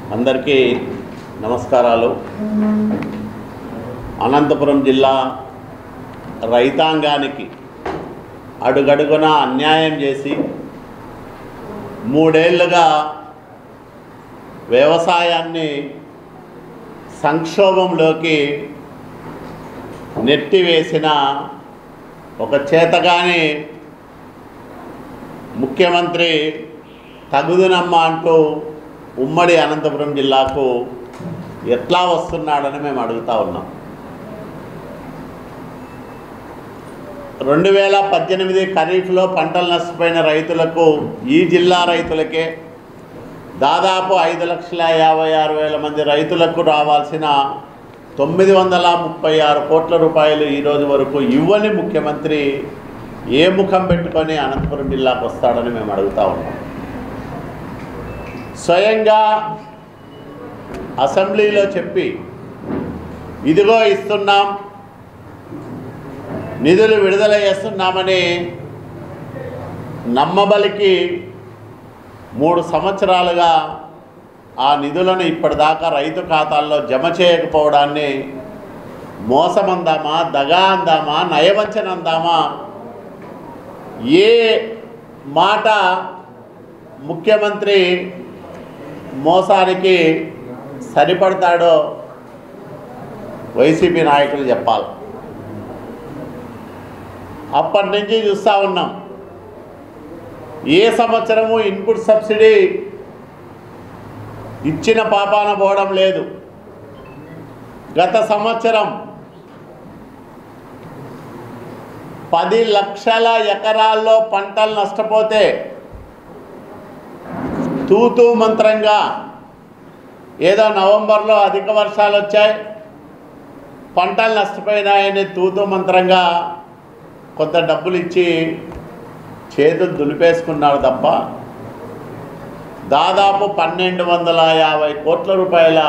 అందరికీ నమస్కారాలు అనంతపురం జిల్లా రైతాంగానికి అడుగడుగున అన్యాయం చేసి మూడేళ్లుగా వ్యవసాయాన్ని సంక్షోభంలోకి నెట్టివేసిన ఒక చేతగాని ముఖ్యమంత్రి తగుదునమ్మ అంటూ ఉమ్మడి అనంతపురం జిల్లాకు ఎట్లా వస్తున్నాడని మేము అడుగుతా ఉన్నాం రెండు వేల పద్దెనిమిది ఖరీఫ్లో పంటలు నష్టపోయిన రైతులకు ఈ జిల్లా రైతులకే దాదాపు ఐదు లక్షల యాభై ఆరు వేల మంది రైతులకు రావాల్సిన తొమ్మిది వందల ముప్పై ఆరు కోట్ల రూపాయలు ఈ రోజు వరకు ఇవ్వని ముఖ్యమంత్రి ఏ ముఖం పెట్టుకొని అనంతపురం జిల్లాకు వస్తాడని మేము అడుగుతా ఉన్నాం స్వయంగా అసెంబ్లీలో చెప్పి ఇదిగో ఇస్తున్నాం నిధులు విడుదల చేస్తున్నామని నమ్మబలికి మూడు సంవత్సరాలుగా ఆ నిధులను ఇప్పటిదాకా రైతు ఖాతాల్లో జమ చేయకపోవడాన్ని మోసమందామా దగా అందామా నయవంచన అందామా ఏ మాట ముఖ్యమంత్రి మోసానికి సరిపడతాడో వైసీపీ నాయకులు చెప్పాలి అప్పటి నుంచి చూస్తూ ఉన్నాం ఏ సంవత్సరము ఇన్పుట్ సబ్సిడీ ఇచ్చిన పాపాన పోవడం లేదు గత సంవత్సరం పది లక్షల ఎకరాల్లో పంటలు నష్టపోతే తూతూ మంత్రంగా ఏదో నవంబర్లో అధిక వర్షాలు వచ్చాయి పంటలు నష్టపోయినాయని తూతూ మంత్రంగా కొంత డబ్బులు ఇచ్చి చేతులు దులిపేసుకున్నాడు తప్ప దాదాపు పన్నెండు వందల యాభై కోట్ల రూపాయల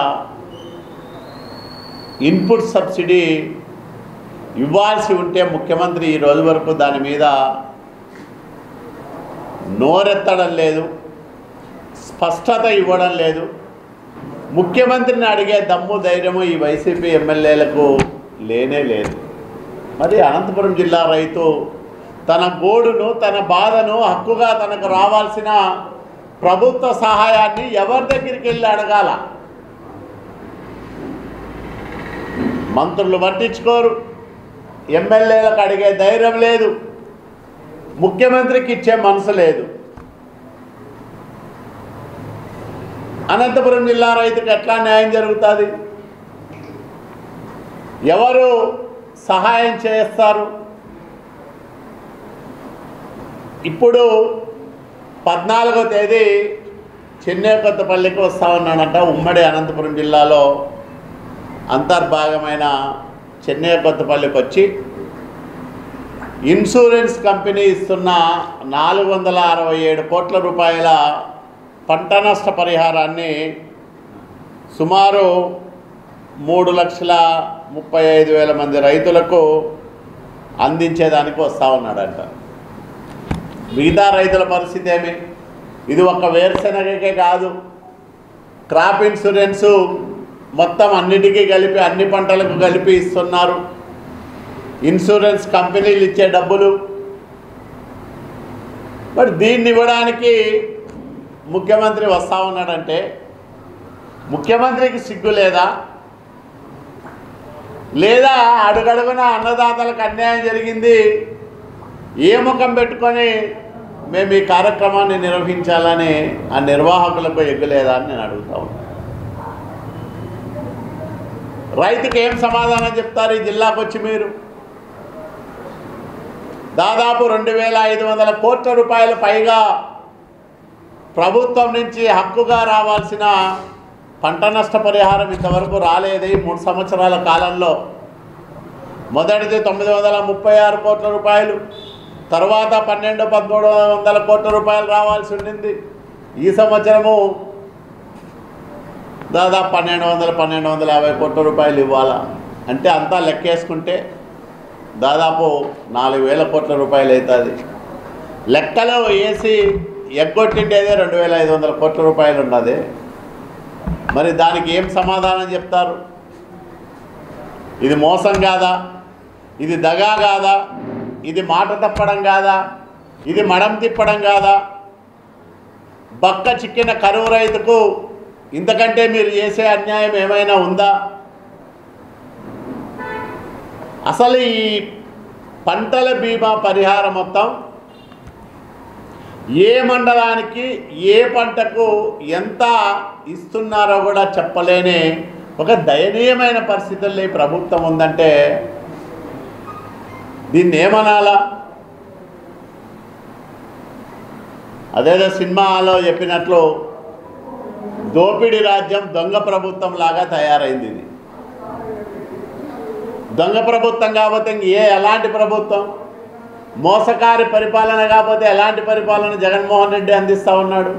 ఇన్పుట్ సబ్సిడీ ఇవ్వాల్సి ఉంటే ముఖ్యమంత్రి ఈ రోజు వరకు దాని మీద నోరెత్తడం లేదు స్పష్టత ఇవ్వడం లేదు ముఖ్యమంత్రిని అడిగే దమ్ము ధైర్యము ఈ వైసీపీ ఎమ్మెల్యేలకు లేనే లేదు మరి అనంతపురం జిల్లా రైతు తన గోడును తన బాధను హక్కుగా తనకు రావాల్సిన ప్రభుత్వ సహాయాన్ని ఎవరి దగ్గరికి వెళ్ళి అడగాల మంత్రులు పట్టించుకోరు ఎమ్మెల్యేలకు అడిగే ధైర్యం లేదు ముఖ్యమంత్రికి ఇచ్చే మనసు లేదు అనంతపురం జిల్లా రైతుకు ఎట్లా న్యాయం జరుగుతుంది ఎవరు సహాయం చేస్తారు ఇప్పుడు పద్నాలుగో తేదీ చెన్నై కొత్తపల్లికి వస్తా ఉన్నాడంట ఉమ్మడి అనంతపురం జిల్లాలో అంతర్భాగమైన చెన్నై కొత్తపల్లికి వచ్చి ఇన్సూరెన్స్ కంపెనీ ఇస్తున్న నాలుగు వందల అరవై ఏడు కోట్ల రూపాయల పంట నష్ట పరిహారాన్ని సుమారు మూడు లక్షల ముప్పై ఐదు వేల మంది రైతులకు అందించేదానికి వస్తూ ఉన్నాడంట మిగతా రైతుల పరిస్థితి ఏమి ఇది ఒక వేరుశెనగకే కాదు క్రాప్ ఇన్సూరెన్సు మొత్తం అన్నిటికీ కలిపి అన్ని పంటలకు కలిపి ఇస్తున్నారు ఇన్సూరెన్స్ కంపెనీలు ఇచ్చే డబ్బులు మరి దీన్ని ఇవ్వడానికి ముఖ్యమంత్రి వస్తూ ఉన్నాడంటే ముఖ్యమంత్రికి సిగ్గు లేదా లేదా అడుగడుగున అన్నదాతలకు అన్యాయం జరిగింది ఏ ముఖం పెట్టుకొని మేము ఈ కార్యక్రమాన్ని నిర్వహించాలని ఆ నిర్వాహకులకు ఎగ్గులేదా అని నేను అడుగుతా ఉన్నాను రైతుకి ఏం సమాధానం చెప్తారు ఈ జిల్లాకు వచ్చి మీరు దాదాపు రెండు వేల ఐదు వందల కోట్ల రూపాయల పైగా ప్రభుత్వం నుంచి హక్కుగా రావాల్సిన పంట నష్ట పరిహారం ఇంతవరకు రాలేదు ఈ మూడు సంవత్సరాల కాలంలో మొదటిది తొమ్మిది వందల ముప్పై ఆరు కోట్ల రూపాయలు తర్వాత పన్నెండు పదమూడు వందల కోట్ల రూపాయలు రావాల్సి ఉండింది ఈ సంవత్సరము దాదాపు పన్నెండు వందల పన్నెండు వందల యాభై కోట్ల రూపాయలు ఇవ్వాలా అంటే అంతా లెక్కేసుకుంటే దాదాపు నాలుగు వేల కోట్ల రూపాయలు అవుతుంది లెక్కలో వేసి ఎగ్గొట్టిండేదే రెండు వేల ఐదు వందల కోట్ల రూపాయలు ఉన్నది మరి దానికి ఏం సమాధానం చెప్తారు ఇది మోసం కాదా ఇది దగా కాదా ఇది మాట తప్పడం కాదా ఇది మడం తిప్పడం కాదా బక్క చిక్కిన కరువు రైతుకు ఇంతకంటే మీరు చేసే అన్యాయం ఏమైనా ఉందా అసలు ఈ పంటల బీమా పరిహారం మొత్తం ఏ మండలానికి ఏ పంటకు ఎంత ఇస్తున్నారో కూడా చెప్పలేని ఒక దయనీయమైన పరిస్థితుల్లో ఈ ప్రభుత్వం ఉందంటే దీన్ని ఏమనాలా అదేదో సినిమాలో చెప్పినట్లు దోపిడీ రాజ్యం దొంగ ప్రభుత్వం లాగా తయారైంది ఇది దొంగ ప్రభుత్వం కాకపోతే ఇంక ఏ ఎలాంటి ప్రభుత్వం మోసకారి పరిపాలన కాకపోతే ఎలాంటి పరిపాలన జగన్మోహన్ రెడ్డి అందిస్తూ ఉన్నాడు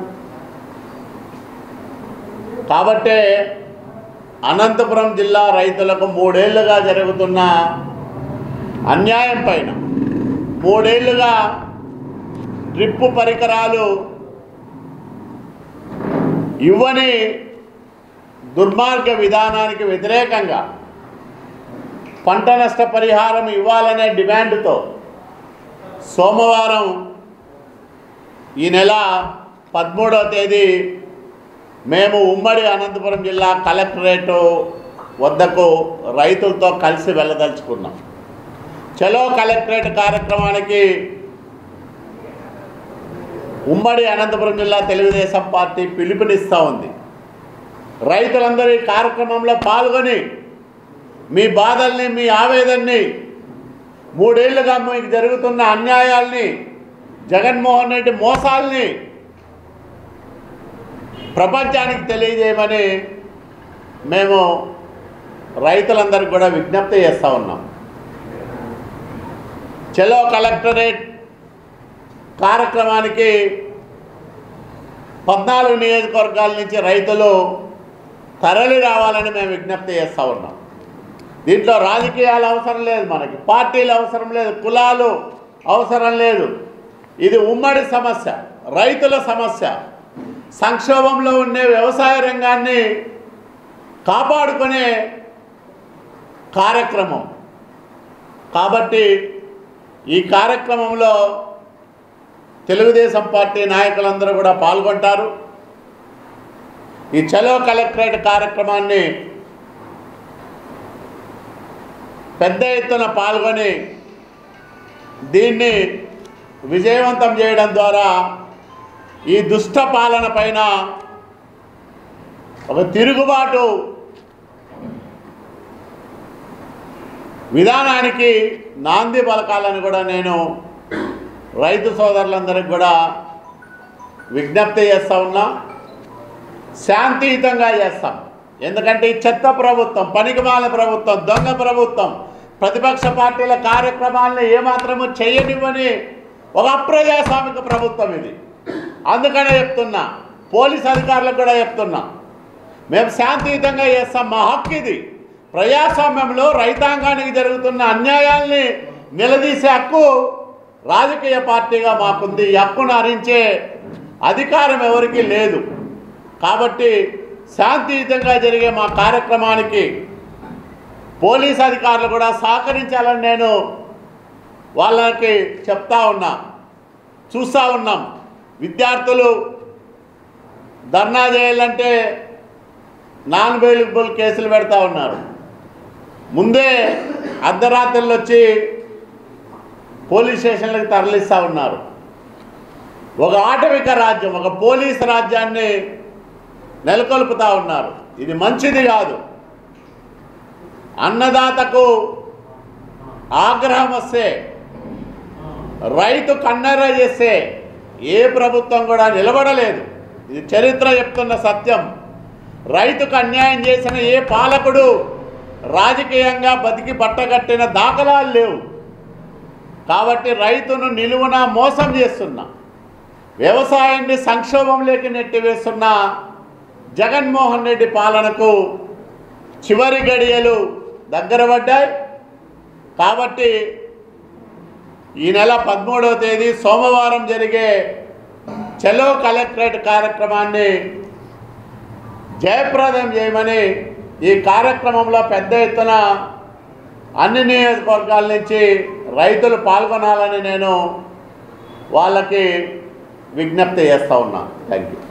కాబట్టే అనంతపురం జిల్లా రైతులకు మూడేళ్లుగా జరుగుతున్న అన్యాయం పైన మూడేళ్లుగా డ్రిప్పు పరికరాలు ఇవ్వని దుర్మార్గ విధానానికి వ్యతిరేకంగా పంట నష్ట పరిహారం ఇవ్వాలనే డిమాండ్తో సోమవారం ఈ నెల పదమూడవ తేదీ మేము ఉమ్మడి అనంతపురం జిల్లా కలెక్టరేటు వద్దకు రైతులతో కలిసి వెళ్ళదలుచుకున్నాం చలో కలెక్టరేట్ కార్యక్రమానికి ఉమ్మడి అనంతపురం జిల్లా తెలుగుదేశం పార్టీ పిలుపునిస్తూ ఉంది రైతులందరూ ఈ కార్యక్రమంలో పాల్గొని మీ బాధల్ని మీ ఆవేదనని మూడేళ్లుగా మీకు జరుగుతున్న అన్యాయాల్ని జగన్మోహన్ రెడ్డి మోసాల్ని ప్రపంచానికి తెలియజేయమని మేము రైతులందరికీ కూడా విజ్ఞప్తి చేస్తూ ఉన్నాం చలో కలెక్టరేట్ కార్యక్రమానికి పద్నాలుగు నియోజకవర్గాల నుంచి రైతులు తరలి రావాలని మేము విజ్ఞప్తి చేస్తూ ఉన్నాం దీంట్లో రాజకీయాలు అవసరం లేదు మనకి పార్టీలు అవసరం లేదు కులాలు అవసరం లేదు ఇది ఉమ్మడి సమస్య రైతుల సమస్య సంక్షోభంలో ఉండే వ్యవసాయ రంగాన్ని కాపాడుకునే కార్యక్రమం కాబట్టి ఈ కార్యక్రమంలో తెలుగుదేశం పార్టీ నాయకులందరూ కూడా పాల్గొంటారు ఈ చలో కలెక్టరేట్ కార్యక్రమాన్ని పెద్ద ఎత్తున పాల్గొని దీన్ని విజయవంతం చేయడం ద్వారా ఈ దుష్ట పాలన పైన ఒక తిరుగుబాటు విధానానికి నాంది పలకాలని కూడా నేను రైతు సోదరులందరికీ కూడా విజ్ఞప్తి చేస్తూ ఉన్నా శాంతియుతంగా చేస్తాం ఎందుకంటే ఈ చెత్త ప్రభుత్వం పనికిమాల ప్రభుత్వం దొంగ ప్రభుత్వం ప్రతిపక్ష పార్టీల కార్యక్రమాలను ఏమాత్రము చేయనివ్వని ఒక అప్రజాస్వామిక ప్రభుత్వం ఇది అందుకనే చెప్తున్నా పోలీస్ అధికారులకు కూడా చెప్తున్నా మేము శాంతియుతంగా చేస్తాం మా హక్కు ఇది ప్రజాస్వామ్యంలో రైతాంగానికి జరుగుతున్న అన్యాయాల్ని నిలదీసే హక్కు రాజకీయ పార్టీగా మాకుంది ఈ హక్కును హరించే అధికారం ఎవరికీ లేదు కాబట్టి శాంతియుతంగా జరిగే మా కార్యక్రమానికి పోలీస్ అధికారులు కూడా సహకరించాలని నేను వాళ్ళకి చెప్తా ఉన్నా చూస్తూ ఉన్నాం విద్యార్థులు ధర్నా చేయాలంటే నాన్ బెయిలబుల్ కేసులు పెడతా ఉన్నారు ముందే అర్ధరాత్రులు వచ్చి పోలీస్ స్టేషన్లకు తరలిస్తూ ఉన్నారు ఒక ఆటవిక రాజ్యం ఒక పోలీస్ రాజ్యాన్ని నెలకొల్పుతా ఉన్నారు ఇది మంచిది కాదు అన్నదాతకు ఆగ్రహం వస్తే రైతు కన్నెర్ర చేస్తే ఏ ప్రభుత్వం కూడా నిలబడలేదు ఇది చరిత్ర చెప్తున్న సత్యం రైతుకు అన్యాయం చేసిన ఏ పాలకుడు రాజకీయంగా బతికి బట్టగట్టిన దాఖలాలు లేవు కాబట్టి రైతును నిలువున మోసం చేస్తున్నా వ్యవసాయాన్ని సంక్షోభంలోకి నెట్టివేస్తున్న జగన్మోహన్ రెడ్డి పాలనకు చివరి గడియలు దగ్గర పడ్డాయి కాబట్టి ఈ నెల పదమూడవ తేదీ సోమవారం జరిగే చలో కలెక్టరేట్ కార్యక్రమాన్ని జయప్రదం చేయమని ఈ కార్యక్రమంలో పెద్ద ఎత్తున అన్ని నియోజకవర్గాల నుంచి రైతులు పాల్గొనాలని నేను వాళ్ళకి విజ్ఞప్తి చేస్తూ ఉన్నాను థ్యాంక్ యూ